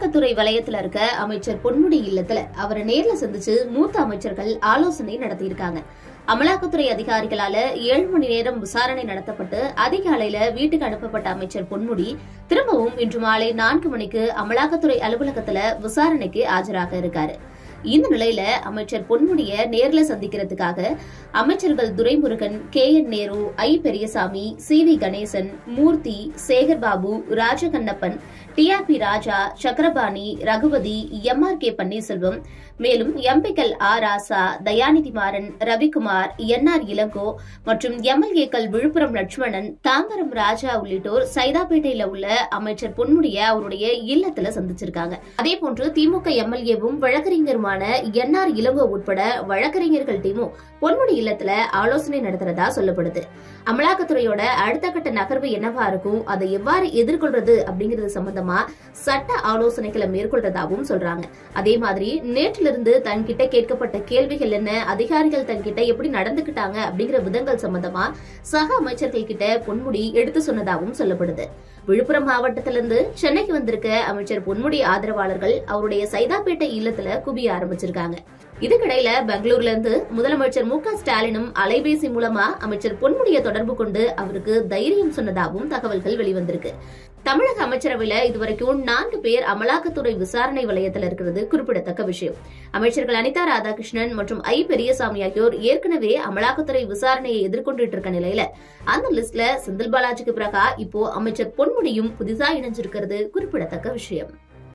அமலாக்கத்துறை வலயத்துல இருக்க அமைச்சர் பொன்முடி இல்லத்துல அவரை நேர்ல சந்திச்சு மூத்த அமைச்சர்கள் ஆலோசனை நடத்தியிருக்காங்க அமலாக்கத்துறை அதிகாரிகளால ஏழு மணி நேரம் விசாரணை நடத்தப்பட்டு அதிகாலையில வீட்டுக்கு அனுப்பப்பட்ட அமைச்சர் பொன்முடி திரும்பவும் இன்று மாலை நான்கு மணிக்கு அமலாக்கத்துறை அலுவலகத்துல விசாரணைக்கு ஆஜராக இருக்காரு இந்த நிலையில அமைச்சர் பொன்முடிய நேர்ல சந்திக்கிறதுக்காக அமைச்சர்கள் Duraimurugan K N Nehru I Periyasamy C V Ganesan Moorthy Sekarbabu Rajakannappan TRB Raja Sakkarapani Regupathy M R K Panneerselvam மேலும் எம்பிக்கள் R Rasa Dayanidhi Maran Ravikumar N R Elango மற்றும் எம்எல்ஏக்கள் விழுப்புரம் லட்சுமணன் தாம்பரம் ராஜா உள்ளிட்டோர் சைதாப்பேட்டையில உள்ள அமைச்சர் பொன்முடிய அவருடைய இல்லத்துல சந்திச்சிருக்காங்க அதே போன்று திமுக எம்எல்ஏவும் வழக்கறிஞருமான என் ஆர் இளங்கோ உட்பட வழக்கறிஞர்கள் டீமும் பொன்முடி இல்லத்துல ஆலோசனை நடத்துறதா சொல்லப்படுது அமலாக்கத்துறையோட அடுத்த கட்ட நகர்வு என்னவா இருக்கும் அதை எவ்வாறு எதிர்கொள்றது அப்படிங்கிறது சம்பந்தமா சட்ட ஆலோசனைகளை மேற்கொள்றதாகவும் சொல்றாங்க அதே மாதிரி நேற்றிலிருந்து தன்கிட்ட கேட்கப்பட்ட கேள்விகள் என்ன அதிகாரிகள் தன்கிட்ட எப்படி நடந்துகிட்டாங்க அப்படிங்கிற விதங்கள் சம்பந்தமா சக அமைச்சர்கள் கிட்ட பொன்முடி எடுத்து சொன்னதாகவும் சொல்லப்படுது விழுப்புரம் மாவட்டத்திலிருந்து சென்னைக்கு வந்திருக்க அமைச்சர் பொன்முடி ஆதரவாளர்கள் அவருடைய சைதாப்பேட்டை இல்லத்துல குவிய ஆரம்பிச்சிருக்காங்க இதுக்கிடையில பெங்களூர்ல இருந்து முதலமைச்சர் மு க ஸ்டாலினும் அலைபேசி மூலமா அமைச்சர் பொன்முடிய தொடர்பு கொண்டு அவருக்கு தைரியம் சொன்னதாகவும் தகவல்கள் வெளிவந்திருக்கு தமிழக அமைச்சரவையில இதுவரைக்கும் நான்கு பேர் அமலாக்கத்துறை விசாரணை வலயத்தில் இருக்கிறது குறிப்பிடத்தக்க விஷயம் அமைச்சர்கள் அனிதா ராதாகிருஷ்ணன் மற்றும் ஐ பெரியசாமி ஆகியோர் ஏற்கனவே அமலாக்கத்துறை விசாரணையை எதிர்கொண்டுட்டு இருக்க நிலையில அந்த லிஸ்ட்ல செந்தில் பாலாஜிக்கு பிறகா இப்போ அமைச்சர் பொன்முடியும் புதிதா இணைஞ்சிருக்கிறது குறிப்பிடத்தக்க விஷயம்